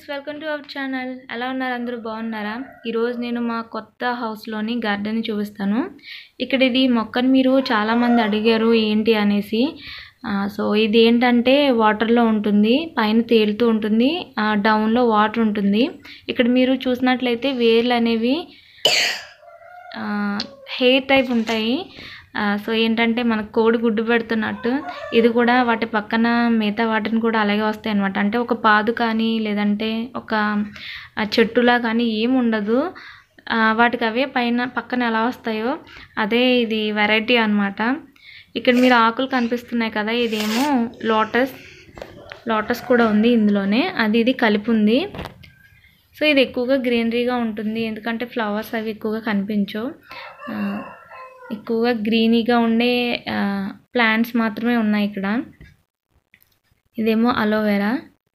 welcome to our channel ఎలా ఉన్నారు అందరూ బాగున్నారా ఈరోజు నేను మా కొత్త హౌస్లోని గార్డెన్ చూపిస్తాను ఇక్కడ ఇది మొక్కను మీరు చాలామంది అడిగారు ఏంటి అనేసి ఆ, సో ఇది ఏంటంటే వాటర్లో ఉంటుంది పైన తేలుతూ ఉంటుంది ఆ, డౌన్లో వాటర్ ఉంటుంది ఇక్కడ మీరు చూసినట్లయితే వేర్లు అనేవి హెయిర్ టైప్ ఉంటాయి ఆ, సో ఏంటంటే మనకు కోడి గుడ్డు పెడుతున్నట్టు ఇది కూడా వాటి పక్కన మిగతా వాటిని కూడా అలాగే వస్తాయి అనమాట అంటే ఒక పాదు కానీ లేదంటే ఒక ఆ, చెట్టులా కానీ ఏం ఉండదు ఆ, వాటికి అవే పైన పక్కన ఎలా వస్తాయో అదే ఇది వెరైటీ అన్నమాట ఇక్కడ మీరు ఆకులు కనిపిస్తున్నాయి కదా ఇదేమో లోటస్ లోటస్ కూడా ఉంది ఇందులోనే అది ఇది కలిపి ఉంది సో ఇది ఎక్కువగా గ్రీనరీగా ఉంటుంది ఎందుకంటే ఫ్లవర్స్ అవి ఎక్కువగా కనిపించవు ఆ, ఎక్కువగా గ్రీనీగా ఉండే ప్లాంట్స్ మాత్రమే ఉన్నాయి ఇక్కడ ఇదేమో అలోవెరా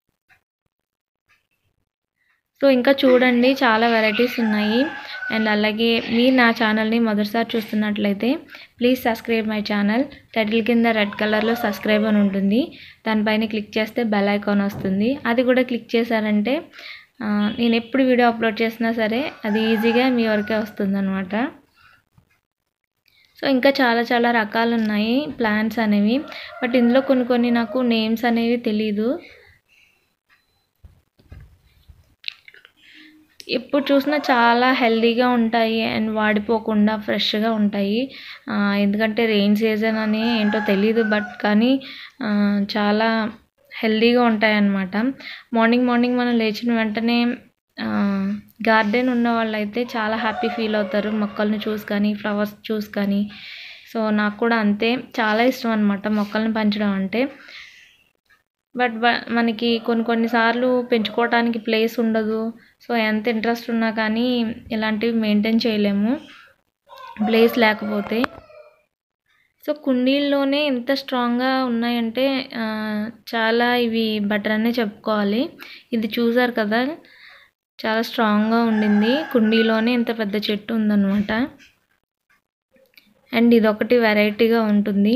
సో ఇంకా చూడండి చాలా వెరైటీస్ ఉన్నాయి అండ్ అలాగే మీరు నా ఛానల్ని మొదటిసారి చూస్తున్నట్లయితే please subscribe my channel title కింద రెడ్ కలర్లో సబ్స్క్రైబ్ అని ఉంటుంది దానిపైన క్లిక్ చేస్తే బెల్ ఐకాన్ వస్తుంది అది కూడా క్లిక్ చేశారంటే ఆ, నేను ఎప్పుడు వీడియో అప్లోడ్ చేసినా సరే అది ఈజీగా మీ వరకే వస్తుంది సో ఇంకా చాలా చాలా రకాలు ఉన్నాయి ప్లాంట్స్ అనేవి బట్ ఇందులో కొన్ని కొన్ని నాకు నేమ్స్ అనేవి తెలీదు ఎప్పుడు చూసినా చాలా హెల్దీగా ఉంటాయి అండ్ వాడిపోకుండా ఫ్రెష్గా ఉంటాయి ఆ, ఎందుకంటే రెయిన్ సీజన్ అని ఏంటో తెలీదు బట్ కానీ ఆ, చాలా హెల్దీగా ఉంటాయి అన్నమాట మార్నింగ్ మార్నింగ్ మనం లేచిన వెంటనే గార్డెన్ ఉన్న వాళ్ళైతే చాలా హ్యాపీ ఫీల్ అవుతారు మొక్కల్ని చూసి కానీ ఫ్లవర్స్ చూసి కానీ సో నాకు కూడా అంతే చాలా ఇష్టం అనమాట మొక్కల్ని పెంచడం అంటే బట్ బ- మనకి కొన్ని కొన్నిసార్లు పెంచుకోవడానికి ప్లేస్ ఉండదు సో ఎంత ఇంట్రెస్ట్ ఉన్నా కానీ ఇలాంటివి మెయింటైన్ చేయలేము ప్లేస్ లేకపోతే సో కుండీల్లోనే ఇంత స్ట్రాంగ్గా ఉన్నాయంటే ఆ, చాలా ఇవి బెటర్ అనే చెప్పుకోవాలి ఇది చూసారు కదా చాలా స్ట్రాంగ్గా ఉండింది కుండీలోనే ఇంత పెద్ద చెట్టు ఉందన్నమాట అండ్ ఇది ఒకటి వెరైటీగా ఉంటుంది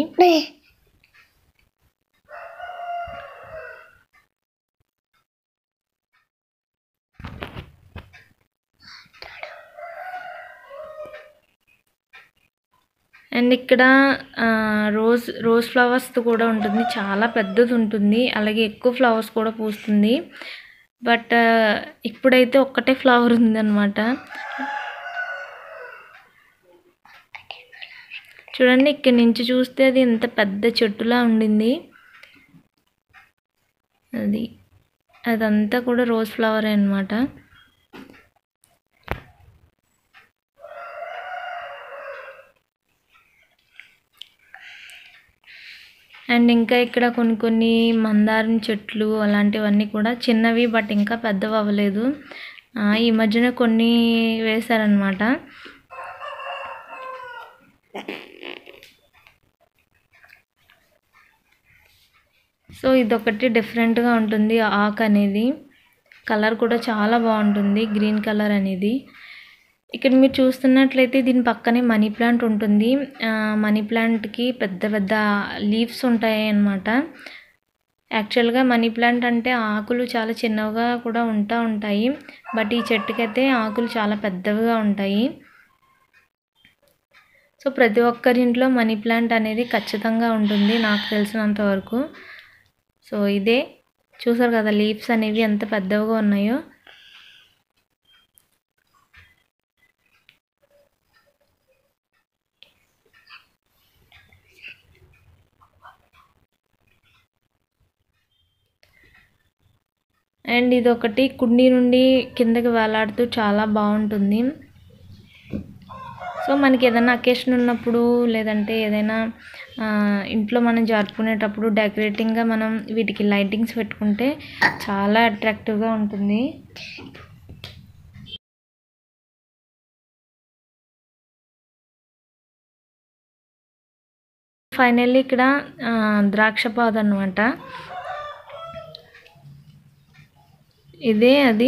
అండ్ ఇక్కడ ఆ, రోజ్ రోజ్ ఫ్లవర్స్ కూడా ఉంటుంది చాలా పెద్దది ఉంటుంది అలాగే ఎక్కువ ఫ్లవర్స్ కూడా పూస్తుంది బట్ ఆ, ఇప్పుడైతే ఒక్కటే ఫ్లవర్ ఉందన్నమాట చూడండి ఇక్కడ నుంచి చూస్తే అది ఎంత పెద్ద చెట్టులా ఉండింది అది అదంతా కూడా రోజ్ ఫ్లవర్ అన్నమాట అండ్ ఇంకా ఇక్కడ కొన్ని కొన్ని మందారం చెట్లు అలాంటివన్నీ కూడా చిన్నవి బట్ ఇంకా పెద్దవి అవ్వలేదు ఆ, ఈ మధ్యన కొన్ని వేశారనమాట సో ఇదొకటి డిఫరెంట్గా ఉంటుంది ఆకు అనేది కలర్ కూడా చాలా బాగుంటుంది గ్రీన్ కలర్ అనేది ఇక్కడ మీరు చూస్తున్నట్లయితే దీని పక్కనే మనీ ప్లాంట్ ఉంటుంది ఆ, మనీ ప్లాంట్కి పెద్ద పెద్ద లీవ్స్ ఉంటాయి అన్నమాట యాక్చువల్గా మనీ ప్లాంట్ అంటే ఆకులు చాలా చిన్నవిగా కూడా ఉంటా ఉంటాయి బట్ ఈ చెట్టుకైతే ఆకులు చాలా పెద్దవిగా ఉంటాయి సో ప్రతి ఒక్కరి ఇంట్లో మనీ ప్లాంట్ అనేది ఖచ్చితంగా ఉంటుంది నాకు తెలిసినంత వరకు సో ఇదే చూసారు కదా లీవ్స్ అనేవి ఎంత పెద్దవిగా ఉన్నాయో అండ్ ఇది ఒకటి కుండీ నుండి కిందకి వేలాడుతూ చాలా బాగుంటుంది సో మనకి ఏదైనా అకేషన్ ఉన్నప్పుడు లేదంటే ఏదైనా ఆ, ఇంట్లో మనం జరుపుకునేటప్పుడు డెకరేటింగ్గా మనం వీటికి లైటింగ్స్ పెట్టుకుంటే చాలా అట్రాక్టివ్గా ఉంటుంది ఫైనల్లీ ఇక్కడ ఆ, ద్రాక్ష పాదు అనమాట ఇదే అది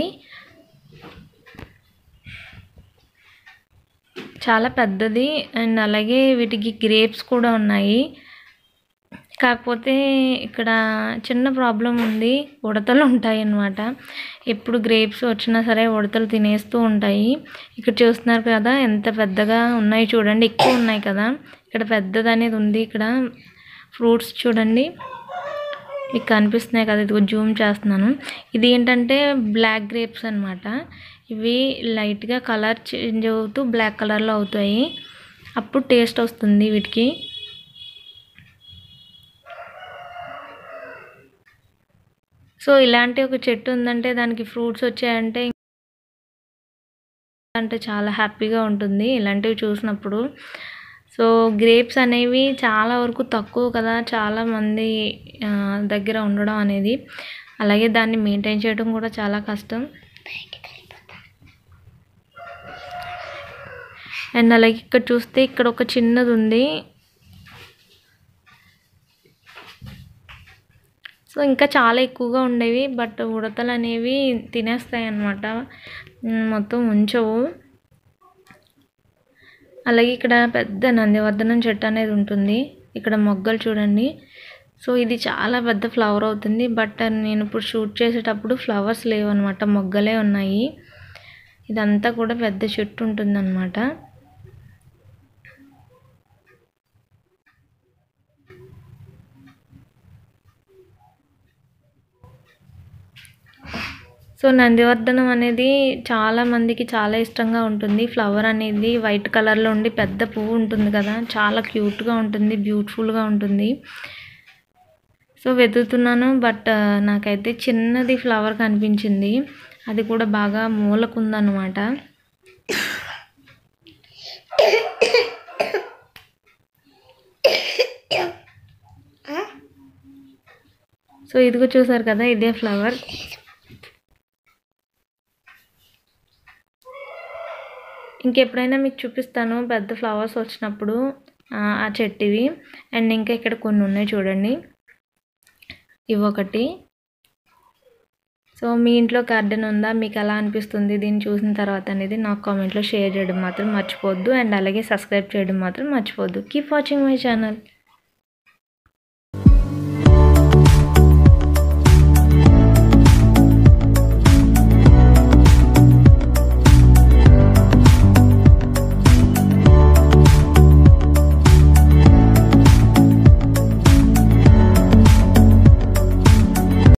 చాలా పెద్దది అండ్ అలాగే వీటికి గ్రేప్స్ కూడా ఉన్నాయి కాకపోతే ఇక్కడ చిన్న ప్రాబ్లం ఉంది ఉడతలు ఉంటాయి అన్నమాట ఎప్పుడు గ్రేప్స్ వచ్చినా సరే ఉడతలు తినేస్తూ ఉంటాయి ఇక్కడ చూస్తున్నారు కదా ఎంత పెద్దగా ఉన్నాయి చూడండి ఎక్కువ ఉన్నాయి కదా ఇక్కడ పెద్దది అనేది ఉంది ఇక్కడ ఫ్రూట్స్ చూడండి మీకు కనిపిస్తున్నాయి కదా ఇది జూమ్ చేస్తున్నాను ఇది ఏంటంటే బ్లాక్ గ్రేప్స్ అన్నమాట ఇవి లైట్గా కలర్ చేంజ్ అవుతూ బ్లాక్ కలర్లో అవుతాయి అప్పుడు టేస్ట్ వస్తుంది వీటికి సో ఇలాంటి ఒక చెట్టు ఉందంటే దానికి ఫ్రూట్స్ వచ్చాయంటే అంటే చాలా హ్యాపీగా ఉంటుంది ఇలాంటివి చూసినప్పుడు సో గ్రేప్స్ అనేవి చాలా వరకు తక్కువ కదా చాలా మంది ఆ, దగ్గర ఉండడం అనేది అలాగే దాన్ని మెయింటైన్ చేయడం కూడా చాలా కష్టం అండ్ అలాగే ఇక్కడ చూస్తే ఇక్కడ ఒక చిన్నది ఉంది సో ఇంకా చాలా ఎక్కువగా ఉండేవి బట్ ఉడతలు అనేవి తినేస్తాయి అన్నమాట ఉమ్, మొత్తం ఉంచవు అలాగే ఇక్కడ పెద్ద నందివర్ధనం చెట్టు అనేది ఉంటుంది ఇక్కడ మొగ్గలు చూడండి సో ఇది చాలా పెద్ద ఫ్లవర్ అవుతుంది బట్ నేను ఇప్పుడు షూట్ చేసేటప్పుడు ఫ్లవర్స్ లేవు అనమాట మొగ్గలే ఉన్నాయి ఇదంతా కూడా పెద్ద చెట్టు ఉంటుందన్నమాట సో నందివర్ధనం అనేది చాలా మందికి చాలా ఇష్టంగా ఉంటుంది ఫ్లవర్ అనేది వైట్ కలర్లో ఉండి పెద్ద పువ్వు ఉంటుంది కదా చాలా క్యూట్గా ఉంటుంది బ్యూటిఫుల్గా ఉంటుంది సో వెతుకుతున్నాను బట్ నాకైతే చిన్నది ఫ్లవర్ కనిపించింది అది కూడా బాగా మూలకుందనమాట సో ఇదిగో చూసారు కదా ఇదే ఫ్లవర్ ఇంకెప్పుడైనా మీకు చూపిస్తాను పెద్ద ఫ్లవర్స్ వచ్చినప్పుడు ఆ, ఆ చెట్టువి అండ్ ఇంకా ఇక్కడ కొన్ని ఉన్నాయి చూడండి ఇవి ఒకటి సో మీ ఇంట్లో గార్డెన్ ఉందా మీకు ఎలా అనిపిస్తుంది దీన్ని చూసిన తర్వాత అనేది నాకు కామెంట్లో షేర్ చేయడం మాత్రం మర్చిపోవద్దు అండ్ అలాగే సబ్స్క్రైబ్ చేయడం మాత్రం మర్చిపోవద్దు కీప్ వాచింగ్ మై ఛానల్